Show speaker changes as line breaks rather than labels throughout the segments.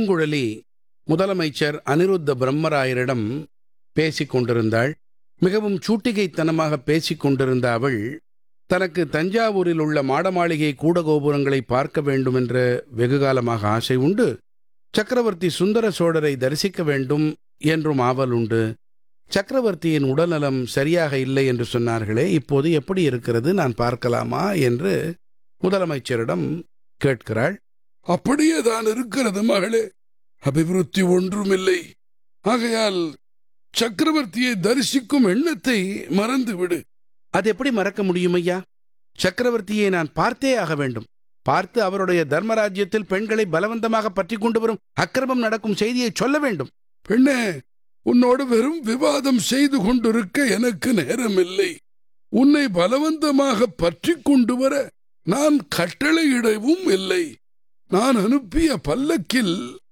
பூங்குழலி முதலமைச்சர் அனிருத்த பிரம்மராயரிடம் பேசிக் கொண்டிருந்தாள் மிகவும் சூட்டிகைத்தனமாக பேசிக் கொண்டிருந்த அவள் தனக்கு தஞ்சாவூரில் உள்ள மாடமாளிகை கூடகோபுரங்களை பார்க்க வேண்டும் என்ற வெகுகாலமாக ஆசை உண்டு சக்கரவர்த்தி சுந்தர சோழரை தரிசிக்க வேண்டும் என்றும் ஆவல் உண்டு சக்கரவர்த்தியின் உடல்நலம் சரியாக இல்லை என்று சொன்னார்களே இப்போது எப்படி இருக்கிறது நான் பார்க்கலாமா என்று முதலமைச்சரிடம் கேட்கிறாள்
அப்படியே தான் இருக்கிறது மகளே அபிவிருத்தி ஒன்றுமில்லை ஆகையால் சக்கரவர்த்தியை தரிசிக்கும் எண்ணத்தை மறந்துவிடு
அது எப்படி மறக்க முடியும் ஐயா சக்கரவர்த்தியை நான் பார்த்தே ஆக வேண்டும் பார்த்து அவருடைய தர்மராஜ்யத்தில் பெண்களை பலவந்தமாக பற்றி கொண்டு வரும் அக்கிரமம் நடக்கும் செய்தியை சொல்ல வேண்டும்
பெண்ணே உன்னோடு வெறும் விவாதம் செய்து கொண்டிருக்க எனக்கு நேரமில்லை உன்னை பலவந்தமாக பற்றி கொண்டு வர நான் கட்டளையிடவும் இல்லை நான் அனுப்பிய பல்லக்கில்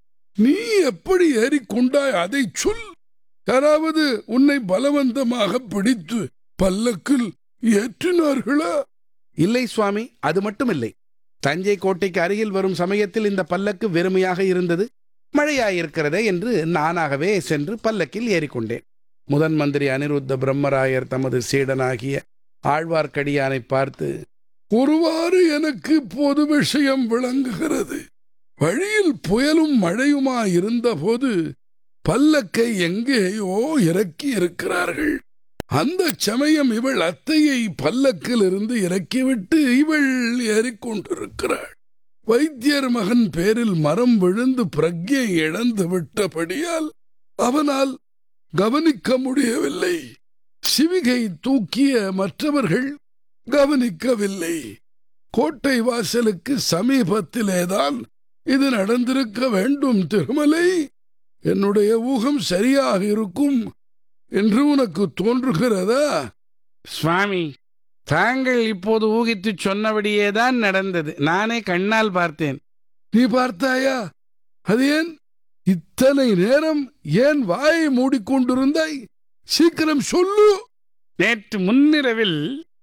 நீ எப்படி ஏறிக்கொண்டாய் அதை சொல் யாராவது உன்னை பலவந்தமாக பிடித்து பல்லக்கில் ஏற்றினார்களா
இல்லை சுவாமி அது மட்டுமில்லை தஞ்சை கோட்டைக்கு அருகில் வரும் சமயத்தில் இந்த பல்லக்கு வெறுமையாக இருந்தது மழையாயிருக்கிறதே என்று நானாகவே சென்று பல்லக்கில் ஏறிக்கொண்டேன் முதன் மந்திரி அனிருத்த பிரம்மராயர் தமது சீடனாகிய ஆழ்வார்க்கடியானை பார்த்து
ஒருவாறு எனக்கு இப்போது விஷயம் விளங்குகிறது வழியில் புயலும் மழையுமா இருந்தபோது பல்லக்கை எங்கேயோ இறக்கி இருக்கிறார்கள் அந்த சமயம் இவள் அத்தையை பல்லக்கில் இருந்து இறக்கிவிட்டு இவள் ஏறிக்கொண்டிருக்கிறாள் வைத்தியர் மகன் பேரில் மரம் விழுந்து பிரக்ஞை இழந்து விட்டபடியால் அவனால் கவனிக்க முடியவில்லை சிவிகை தூக்கிய மற்றவர்கள் கவனிக்கவில்லை கோட்டை வாசலுக்கு சமீபத்திலேதான் இது நடந்திருக்க வேண்டும் திருமலை என்னுடைய ஊகம் சரியாக இருக்கும் என்று உனக்கு தோன்றுகிறதா
சுவாமி தாங்கள் இப்போது ஊகித்து சொன்னபடியேதான் நடந்தது நானே கண்ணால் பார்த்தேன்
நீ பார்த்தாயா அது ஏன் இத்தனை நேரம் ஏன் வாயை மூடிக்கொண்டிருந்தாய் சீக்கிரம் சொல்லு
நேற்று முன்னிரவில்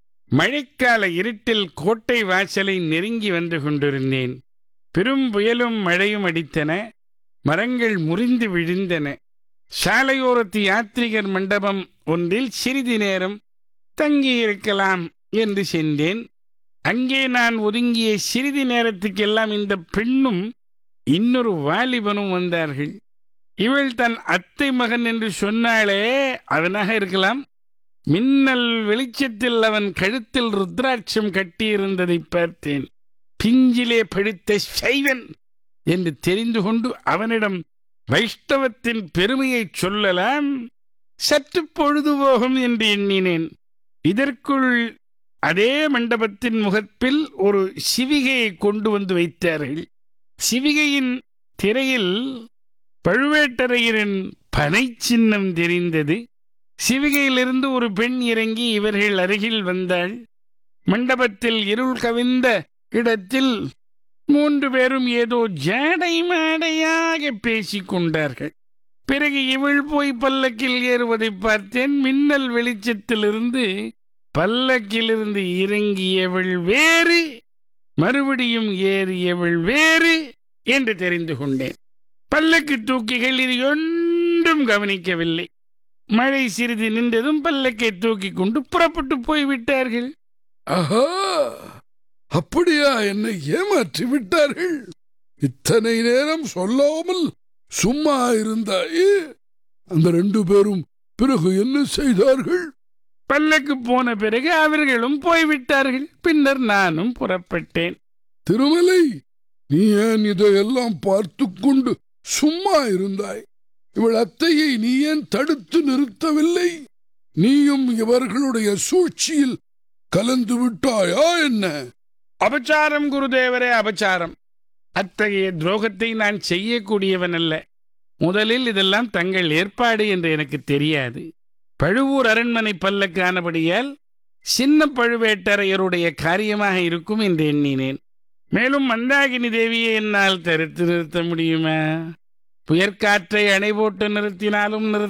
மழைக்கால இருட்டில் கோட்டை வாசலை நெருங்கி வந்து கொண்டிருந்தேன் பெரும் புயலும் மழையும் அடித்தன மரங்கள் முறிந்து விழுந்தன சாலையோரத்து யாத்ரிகர் மண்டபம் ஒன்றில் சிறிது நேரம் தங்கியிருக்கலாம் என்று சென்றேன் அங்கே நான் ஒதுங்கிய சிறிது நேரத்துக்கெல்லாம் இந்த பெண்ணும் இன்னொரு வாலிபனும் வந்தார்கள் இவள் தன் அத்தை மகன் என்று சொன்னாலே அவனாக இருக்கலாம் மின்னல் வெளிச்சத்தில் அவன் கழுத்தில் ருத்ராட்சம் கட்டியிருந்ததை பார்த்தேன் பிஞ்சிலே படுத்த சைவன் என்று தெரிந்து கொண்டு அவனிடம் வைஷ்ணவத்தின் பெருமையைச் சொல்லலாம் சற்று பொழுதுபோகும் என்று எண்ணினேன் இதற்குள் அதே மண்டபத்தின் முகப்பில் ஒரு சிவிகையை கொண்டு வந்து வைத்தார்கள் சிவிகையின் திரையில் பழுவேட்டரையரின் பனை சின்னம் தெரிந்தது சிவிகையிலிருந்து ஒரு பெண் இறங்கி இவர்கள் அருகில் வந்தாள் மண்டபத்தில் இருள் கவிந்த இடத்தில் மூன்று பேரும் ஏதோ ஜாடை மாடையாக பேசிக் கொண்டார்கள் பிறகு இவள் போய் பல்லக்கில் ஏறுவதை பார்த்தேன் மின்னல் வெளிச்சத்திலிருந்து பல்லக்கிலிருந்து இறங்கியவள் வேறு மறுபடியும் ஏறியவள் வேறு என்று தெரிந்து கொண்டேன் பல்லக்கு தூக்கிகள் இது ஒன்றும் கவனிக்கவில்லை மழை சிறிது நின்றதும் பல்லக்கை தூக்கி கொண்டு புறப்பட்டு போய்விட்டார்கள்
ஆஹா அப்படியா என்னை ஏமாற்றி விட்டார்கள் இத்தனை நேரம் சொல்லாமல் சும்மா இருந்தாயே அந்த ரெண்டு பேரும் பிறகு என்ன செய்தார்கள்
பல்லக்கு போன பிறகு அவர்களும் போய்விட்டார்கள் பின்னர் நானும் புறப்பட்டேன்
திருமலை நீ ஏன் இதையெல்லாம் பார்த்து கொண்டு சும்மா இருந்தாய் இவள் அத்தையை நீ ஏன் தடுத்து நிறுத்தவில்லை நீயும் இவர்களுடைய சூழ்ச்சியில் கலந்து விட்டாயா என்ன
அபச்சாரம் குருதேவரே அபச்சாரம் அத்தகைய துரோகத்தை நான் செய்யக்கூடியவன் அல்ல முதலில் இதெல்லாம் தங்கள் ஏற்பாடு என்று எனக்கு தெரியாது பழுவூர் அரண்மனை பல்லக்கானபடியால் சின்ன பழுவேட்டரையருடைய காரியமாக இருக்கும் என்று எண்ணினேன் மேலும் மந்தாகினி தேவியை என்னால் தடுத்து நிறுத்த முடியுமா புயற்காற்றை அணை போட்டு நிறுத்தினாலும் நிறுத்த